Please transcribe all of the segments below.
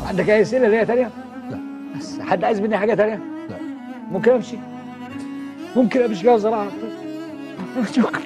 عندك اي اسئله ليا تانية؟ لا بس حد عايز مني حاجه تانية؟ لا ممكن امشي؟ ممكن امشي كده زراعه شكرا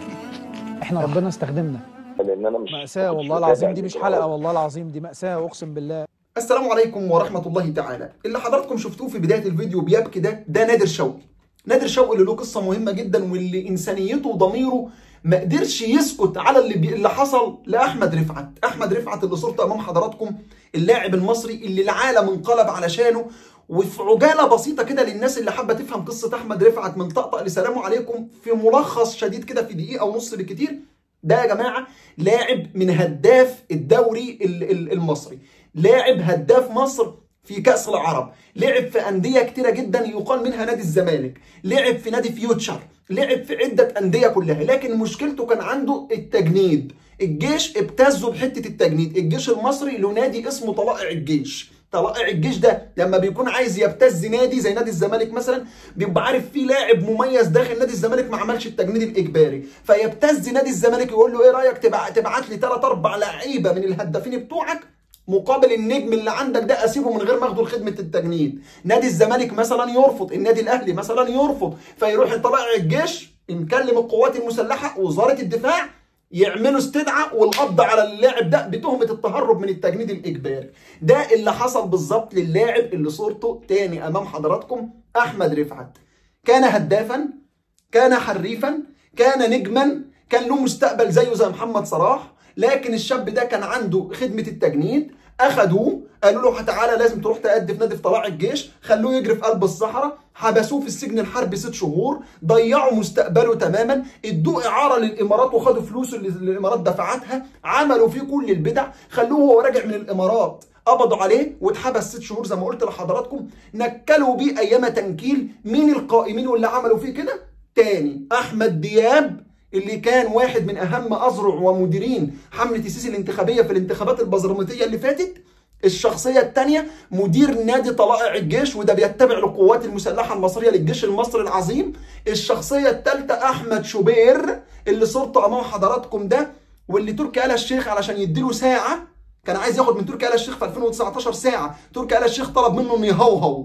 احنا ربنا استخدمنا لان انا مش مأساة كنتش والله متابع العظيم دي مش الفيديوهات. حلقة والله العظيم دي مأساة اقسم بالله السلام عليكم ورحمة الله تعالى اللي حضراتكم شفتوه في بداية الفيديو بيبكي ده ده نادر شوقي نادر شوقي اللي له قصة مهمة جدا واللي إنسانيته وضميره ما قدرش يسكت على اللي بي... اللي حصل لأحمد رفعت أحمد رفعت اللي صورته أمام حضراتكم اللاعب المصري اللي العالم انقلب علشانه وفي عجالة بسيطة كده للناس اللي حابة تفهم قصة أحمد رفعت من طقطق لسلام عليكم في ملخص شديد كده في دقيقة ونص بالكتير ده يا جماعة لاعب من هداف الدوري ال- ال- المصري لاعب هداف مصر في كأس العرب لعب في أندية كتيرة جدا يقال منها نادي الزمالك لعب في نادي فيوتشر لعب في عدة أندية كلها لكن مشكلته كان عنده التجنيد الجيش ابتزوا بحتة التجنيد الجيش المصري له نادي اسمه طلائع الجيش طلائع الجيش ده لما بيكون عايز يبتز نادي زي نادي الزمالك مثلا بيبقى عارف في لاعب مميز داخل نادي الزمالك ما عملش التجنيد الاجباري فيبتز نادي الزمالك يقول له ايه رايك تبع تبعت لي ثلاث اربع لعيبه من الهدافين بتوعك مقابل النجم اللي عندك ده اسيبه من غير ما اخده لخدمه التجنيد نادي الزمالك مثلا يرفض النادي الاهلي مثلا يرفض فيروح طلائع الجيش مكلم القوات المسلحه وزاره الدفاع يعملوا استدعاء والقبض على اللاعب ده بتهمة التهرب من التجنيد الإجباري ده اللي حصل بالظبط للاعب اللي صورته تاني أمام حضراتكم أحمد رفعت كان هدافا كان حريفا كان نجما كان له مستقبل زيه زي محمد صلاح لكن الشاب ده كان عنده خدمة التجنيد أخدوه قالوا له تعالى لازم تروح تأدي في نادي في طلائع الجيش خلوه يجري في قلب الصحراء حبسوه في السجن الحربي ست شهور ضيعوا مستقبله تماما ادوه إعارة للإمارات وخدوا فلوسه اللي الإمارات دفعتها عملوا فيه كل البدع خلوه وهو راجع من الإمارات قبضوا عليه واتحبس ست شهور زي ما قلت لحضراتكم نكلوا بيه أيام تنكيل مين القائمين واللي عملوا فيه كده تاني أحمد دياب اللي كان واحد من اهم اذرع ومديرين حمله السيسي الانتخابيه في الانتخابات البزرمطيه اللي فاتت الشخصيه الثانيه مدير نادي طلائع الجيش وده بيتبع للقوات المسلحه المصريه للجيش المصري العظيم الشخصيه الثالثه احمد شوبير اللي صورته امام حضراتكم ده واللي تركي آل الشيخ علشان يديله ساعه كان عايز ياخد من تركي آل الشيخ في 2019 ساعه تركي آل الشيخ طلب منه انه يهوهو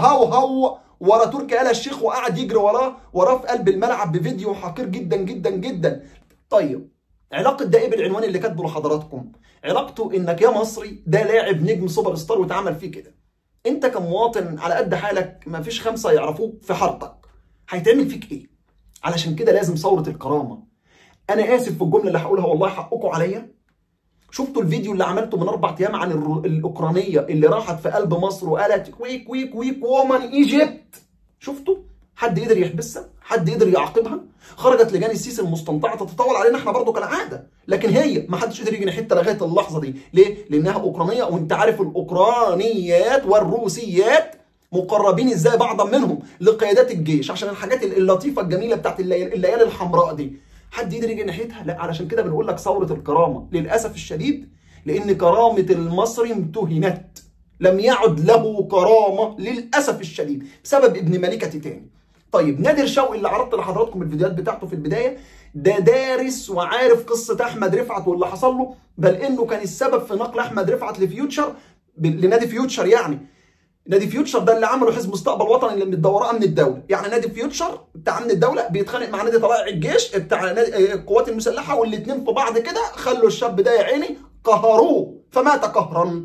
فهوهو ورا تركي آل الشيخ وقعد يجري وراه وراه في قلب الملعب بفيديو حقير جدا جدا جدا طيب علاقة ده ايه بالعنوان اللي كاتبه لحضراتكم؟ علاقته انك يا مصري ده لاعب نجم سوبر ستار واتعمل فيه كده. انت كمواطن على قد حالك ما فيش خمسة يعرفوك في حارتك. هيتعمل فيك ايه؟ علشان كده لازم ثورة الكرامة. انا اسف في الجملة اللي هقولها والله حقكم عليا. شفتوا الفيديو اللي عملته من اربع ايام عن الر- الاوكرانيه اللي راحت في قلب مصر وقالت كويك ويك ويك وومن ايجيبت شفتوا حد قدر يحبسها حد قدر يعاقبها خرجت لجان السيسي المستنطعه تتطاول علينا احنا برضو كالعاده لكن هي ما حدش قدر يجي ناحيتها لغايه اللحظه دي ليه لانها اوكرانيه وانت عارف الاوكرانيات والروسيات مقربين ازاي بعضا منهم لقيادات الجيش عشان الحاجات اللطيفه الجميله بتاعت الليالي, الليالي الحمراء دي حد يقدر يجي ناحيتها لا علشان كده بنقول لك ثوره الكرامه للاسف الشديد لان كرامه المصري امتهنت لم يعد له كرامه للاسف الشديد بسبب ابن ملكه تاني طيب نادر شوقي اللي عرضت لحضراتكم الفيديوهات بتاعته في البدايه ده دارس وعارف قصه احمد رفعت واللي حصل له بل انه كان السبب في نقل احمد رفعت لفيوتشر ب- لنادي فيوتشر يعني نادي فيوتشر ده اللي عمله حزب مستقبل وطني اللي متدوراه من الدوله يعني نادي فيوتشر بتاع امن الدوله بيتخانق مع نادي طلائع الجيش بتاع نادي آه، القوات المسلحه والاثنين في بعض كده خلوا الشاب ده يا عيني قهروه فمات قهرا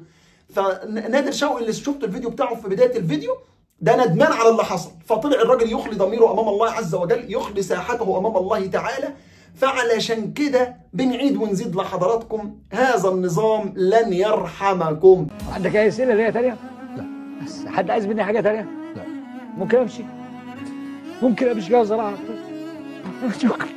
فنادر شوقي اللي شفت الفيديو بتاعه في بدايه الفيديو ده ندمان على اللي حصل فطلع الراجل يخلي ضميره امام الله عز وجل يخلي ساحته امام الله تعالى فعلشان كده بنعيد ونزيد لحضراتكم هذا النظام لن يرحمكم عندك اي اسئله ليا تانية؟ لا بس حد عايز مني حاجه تانية؟ لا ممكن امشي؟ ممكن امشي كده زراعه شكرا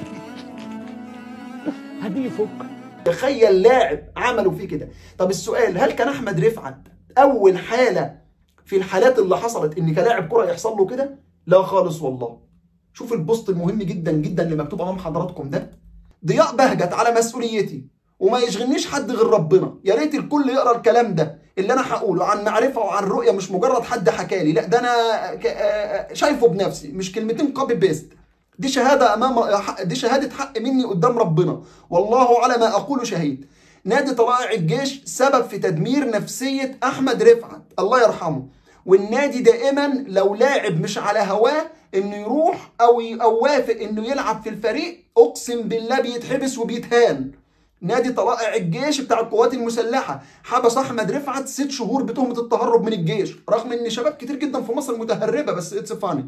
هدي فوق تخيل لاعب عملوا فيه كده طب السؤال هل كان احمد رفعت اول حاله في الحالات اللي حصلت ان كلاعب كره يحصل له كده لا خالص والله شوف البوست المهم جدا جدا اللي مكتوب امام حضراتكم ده ضياء بهجت على مسؤوليتي وما يشغلنيش حد غير ربنا يا ريت الكل يقرا الكلام ده اللي انا هقوله عن معرفه وعن رؤيه مش مجرد حد حكالي لا ده انا ك- آه، شايفه بنفسي مش كلمتين كوبي بيست دي شهاده امام دي شهاده حق مني قدام ربنا والله على ما اقول شهيد نادي طلائع الجيش سبب في تدمير نفسيه احمد رفعت الله يرحمه والنادي دائما لو لاعب مش على هواه انه يروح او او وافق انه يلعب في الفريق اقسم بالله بيتحبس وبيتهان نادي طلائع الجيش بتاع القوات المسلحه حبس احمد رفعت ست شهور بتهمه التهرب من الجيش رغم ان شباب كتير جدا في مصر متهربه بس اتس فاني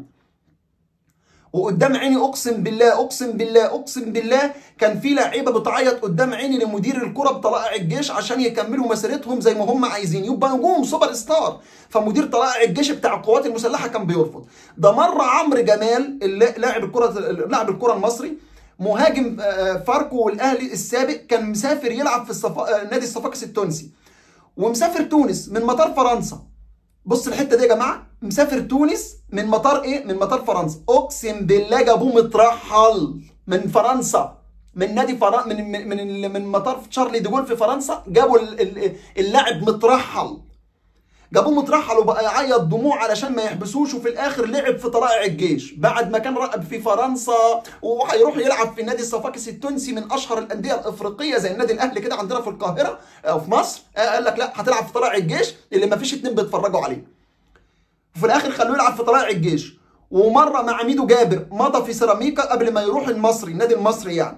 وقدام عيني اقسم بالله اقسم بالله اقسم بالله كان في لعيبه بتعيط قدام عيني لمدير الكره بطلائع الجيش عشان يكملوا مسيرتهم زي ما هم عايزين يبقى نجوم سوبر ستار فمدير طلائع الجيش بتاع القوات المسلحه كان بيرفض ده مره عمرو جمال اللي- لاعب الكره لاعب الكره المصري مهاجم آه، فاركو والاهلي السابق كان مسافر يلعب في الصفا... آه، نادي الصفاقس التونسي ومسافر تونس من مطار فرنسا بص الحته دي يا جماعه مسافر تونس من مطار ايه من مطار فرنسا اقسم بالله جابوه مترحل من فرنسا من نادي فرن... من من من, من مطار شارلي ديجول في فرنسا جابوا ال- ال- اللاعب مترحل جابوه مترحل وبقى يعيط دموع علشان ما يحبسوش وفي الاخر لعب في طلائع الجيش بعد ما كان راقب في فرنسا وهيروح يلعب في نادي الصفاقس التونسي من اشهر الانديه الافريقيه زي النادي الاهلي كده عندنا في القاهره او في مصر آه، قال لك لا هتلعب في طلائع الجيش اللي ما فيش اتنين بيتفرجوا عليه وفي الاخر خلوه يلعب في طلائع الجيش ومره مع ميدو جابر مضى في سيراميكا قبل ما يروح المصري النادي المصري يعني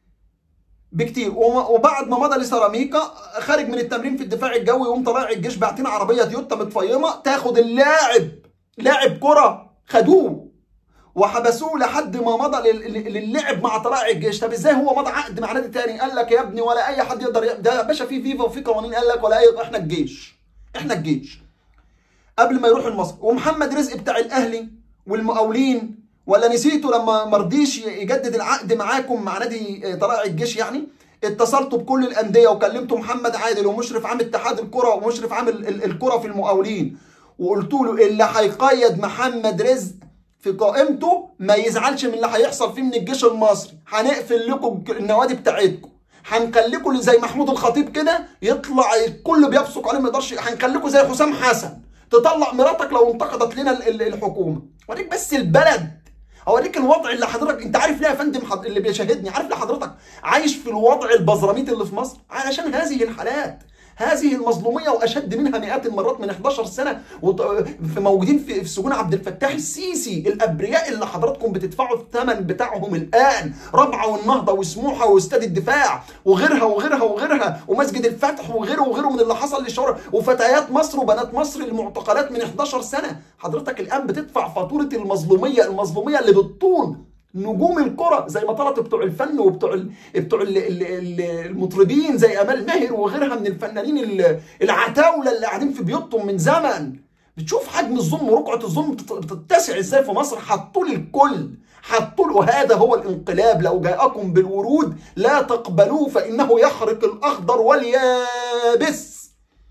بكتير وما- وبعد ما مضى لسيراميكا خارج من التمرين في الدفاع الجوي يقوم طلائع الجيش باعتين عربيه تويوتا متفيمه تاخد اللاعب لاعب كره خدوه وحبسوه لحد ما مضى لل- لل- للعب مع طلائع الجيش طب ازاي هو مضى عقد مع نادي تاني قال لك يا ابني ولا اي حد يقدر ي- ده يا باشا في فيفا وفي قوانين قال لك ولا اي احنا الجيش احنا الجيش قبل ما يروح المصري ومحمد رزق بتاع الاهلي والمقاولين ولا نسيتوا لما مرضيش يجدد العقد معاكم مع نادي آه، طلائع الجيش يعني اتصلتوا بكل الانديه وكلمتوا محمد عادل ومشرف عام اتحاد الكره ومشرف عام ال- ال- الكره في المقاولين وقلت له اللي هيقيد محمد رزق في قائمته ما يزعلش من اللي هيحصل فيه من الجيش المصري هنقفل لكم النوادي بتاعتكم هنخليكم زي محمود الخطيب كده يطلع الكل بيبصق عليه ما يقدرش هنخليكم زي حسام حسن تطلع مراتك لو انتقدت لنا ال- ال- الحكومه اوريك بس البلد اوريك الوضع اللي حضرتك انت عارف ليه يا فندم حض... اللي بيشاهدني عارف ليه حضرتك عايش في الوضع البزراميط اللي في مصر علشان هذه الحالات هذه المظلوميه واشد منها مئات المرات من 11 سنه وط... في موجودين في, في سجون عبد الفتاح السيسي الابرياء اللي حضراتكم بتدفعوا الثمن بتاعهم الان ربعه والنهضه وسموحه واستاد الدفاع وغيرها وغيرها وغيرها ومسجد الفتح وغيره وغيره من اللي حصل للشوارع وفتيات مصر وبنات مصر المعتقلات من 11 سنه حضرتك الان بتدفع فاتوره المظلوميه المظلوميه اللي بالطول نجوم الكرة زي ما طلبت بتوع الفن وبتوع ال... بتوع ال... ال... ال- المطربين زي امال ماهر وغيرها من الفنانين ال- العتاوله اللي قاعدين في بيوتهم من زمن بتشوف حجم الظلم ورقعه الظلم بتت- بتتسع ازاي في مصر حطوا لي الكل حطوا له وهذا هو الانقلاب لو جاءكم بالورود لا تقبلوه فانه يحرق الاخضر واليابس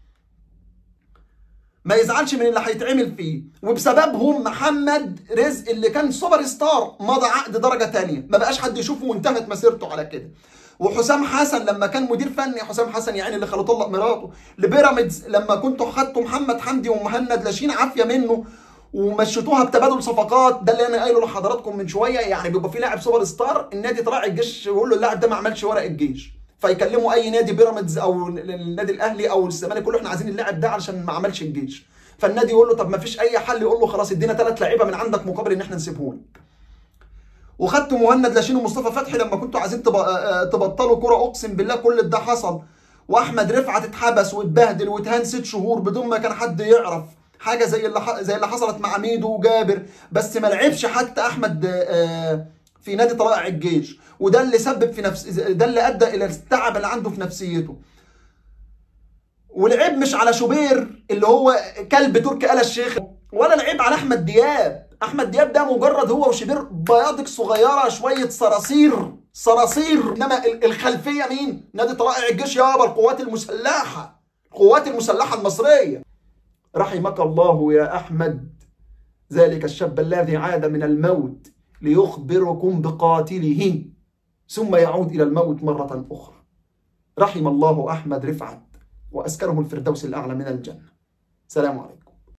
ما يزعلش من اللي هيتعمل فيه وبسببهم محمد رزق اللي كان سوبر ستار مضى عقد درجه تانية ما بقاش حد يشوفه وانتهت مسيرته على كده وحسام حسن لما كان مدير فني حسام حسن يعني اللي خلوا طلق مراته لبيراميدز لما كنتوا خدتوا محمد حمدي ومهند لاشين عافيه منه ومشيتوها بتبادل صفقات ده اللي انا قايله لحضراتكم من شويه يعني بيبقى في لاعب سوبر ستار النادي طلع الجيش يقول له اللاعب ده ما عملش ورق الجيش فيكلموا اي نادي بيراميدز او النادي الاهلي او الزمالك يقول له احنا عايزين اللاعب ده علشان ما عملش الجيش فالنادي يقول له طب ما فيش اي حل يقول له خلاص ادينا ثلاث لعيبه من عندك مقابل ان احنا نسيبه لك وخدتوا مهند لاشين ومصطفى فتحي لما كنتوا عايزين تب- آه، تبطلوا كرة اقسم بالله كل ده حصل واحمد رفعت اتحبس واتبهدل واتهان ست شهور بدون ما كان حد يعرف حاجه زي اللي ح- زي اللي حصلت مع ميدو وجابر بس ما لعبش حتى احمد آه، في نادي طلائع الجيش وده اللي سبب في نفس ده اللي ادى الى التعب اللي عنده في نفسيته والعيب مش على شوبير اللي هو كلب تركي آل الشيخ ولا العيب على احمد دياب احمد دياب ده مجرد هو وشوبير بياضك صغيره شويه صراصير صراصير انما ال- الخلفيه مين نادي طلائع الجيش يابا القوات المسلحه القوات المسلحه المصريه رحمك الله يا احمد ذلك الشاب الذي عاد من الموت ليخبركم بقاتله ثم يعود الى الموت مره اخرى رحم الله احمد رفعت واسكنه الفردوس الاعلى من الجنه سلام عليكم